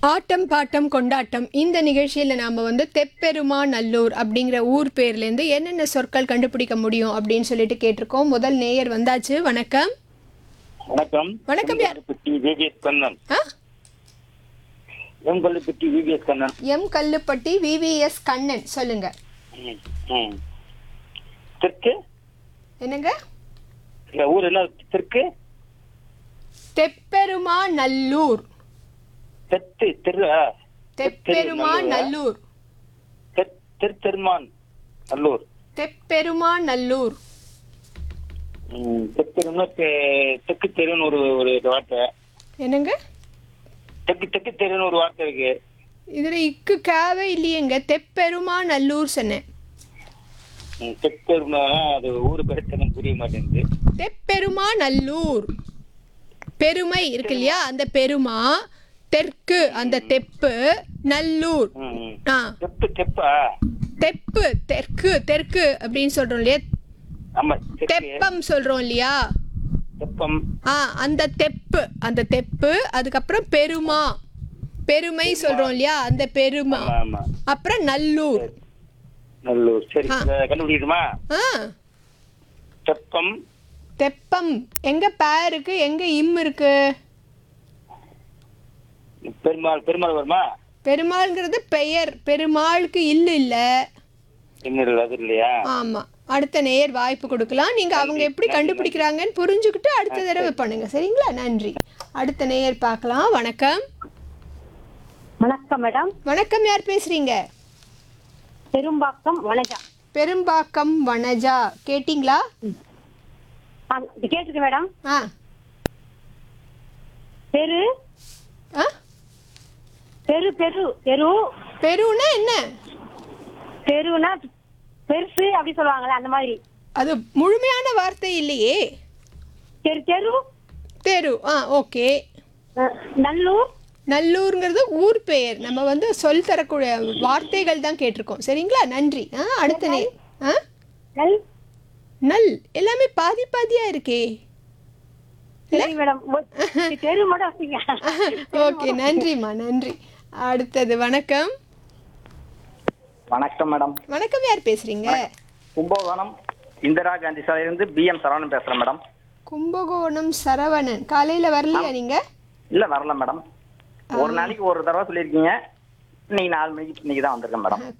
ஆட்டம் bottom கொண்டாட்டம் இந்த நிகழ்ச்சியில் நாம் வந்து தெப்பெருமா நல்லூர் அப்படிங்கிற ஊர் பேர்லேருந்து என்னென்ன சொற்கள் கண்டுபிடிக்க முடியும் அப்படின்னு சொல்லிட்டு கேட்டிருக்கோம் முதல் நேயர் வந்தாச்சு வணக்கம் வணக்கம் வணக்கம் யார்? எம்கல்லுப்பட்டி விவிஎஸ் கண்ணன் ஆ எம்கல்லுப்பட்டி VVS Kannan M Kallupatti VVS Kannan சொல்லுங்க ம், ம். தெற்கு என்னங்க இந்த ஊர் என்ன தெற்கு தெப்பெருமா நல்லூர் தெற்கு தெரு ஆ. தெப்பெருமா நல்லூர் தெற்- தெற்தெருமான் நல்லூர் தெப்பெருமா நல்லூர் ம், தெற்தெருன்னா தெ- தெற்கு தெருன்னு ஒரு ஒரு வார்த்தை என்னங்க தெற்கு தெற்கு தெருன்னு ஒரு வார்த்தை இருக்கு இதில் இக்கு கேவே இல்லையேங்க தெப்பெருமா நல்லூர் சொன்னேன் ம், தெற்தெருனா அது ஊர் பேர் எனக்கு புரிய மாட்டேங்குது தெப்பெருமா நல்லூர் பெருமை இருக்கு இல்லையா அந்த பெருமா தெற்கு அந்த தெப்பு நல்லூர் ம், ம். ஆ தெப்பு தெப்பா தெப்பு தெற்கு தெற்கு அப்படின்னு சொல்றோம் இல்லையா ஆமா தெற்கு தெப்பம் சொல்றோம் இல்லையா தெப்பம் ஆ அந்த தெப்பு அந்த தெப்பு அதுக்கப்புறம் பெருமா பெருமை சொல்றோம் இல்லையா அந்த பெருமா ஆமா ஆமா அப்புறம் நல்லூர் நல்லூர் சரி ஆ. இதை கண்டுபிடிக்கணுமா ஆ தெப்பம் தெப்பம் எங்க பே இருக்கு எங்க இம் இருக்கு பெருமாள் பெருமாள் வருமா பெருமாள்ங்கிறது பெயர் பெருமாளுக்கு இல்லு இல்ல இன்னும் அது இல்லையா ஆமா அடுத்த நேயர் வாய்ப்பு கொடுக்கலாம் நீங்க அவங்க எப்படி கண்டுபிடிக்கிறாங்கன்னு புரிஞ்சுக்கிட்டு அடுத்த தடவை பண்ணுங்க சரிங்களா நன்றி அடுத்த நேயர் பார்க்கலாம் வணக்கம் வணக்கம் மேடம் வணக்கம் யார் பேசுறீங்க பெரும்பாக்கம் வனஜா பெரும்பாக்கம் வனஜா கேட்டிங்களா ஆ, இது கேட்டுருக்கு மேடம் ஆ பெரு ஆ பெரு பெரு பெரு பெருனா என்ன பெருனா பெருசு அப்படி சொல்லுவாங்கல்ல அந்த மாதிரி அது முழுமையான வார்த்தை இல்லையே தெரு தெரு தெரு ஆ ஓகே அஹ், நல்லூர் நல்லூருங்கிறது ஊர் பெயர் நம்ம வந்து சொல் தரக்கூடிய வார்த்தைகள் தான் கேட்டிருக்கோம் சரிங்களா நன்றி ஆ அடுத்த நே ஆ நல் நல் எல்லாமே பாதி பாதியா இருக்கே சரி மேடம் ஒ- தெரு மட்டும் வச்சுங்க ஓகே நன்றிம்மா நன்றி அடுத்தது வணக்கம் வணக்கம் மேடம் வணக்கம் யார் பேசுறீங்க கும்பகோணம் இந்திரா காந்தி சாலையிலிருந்து பி எம் சரவணன் பேசுறேன் மேடம் கும்பகோணம் சரவணன் காலையில வரலையா நீங்க இல்ல வரல மேடம் ஒரு நாளைக்கு ஒரு தடவை சொல்லியிருக்கீங்க இன்னைக்கு நாலு மணிக்கு இன்னைக்கு தான் வந்திருக்கேன் மேடம்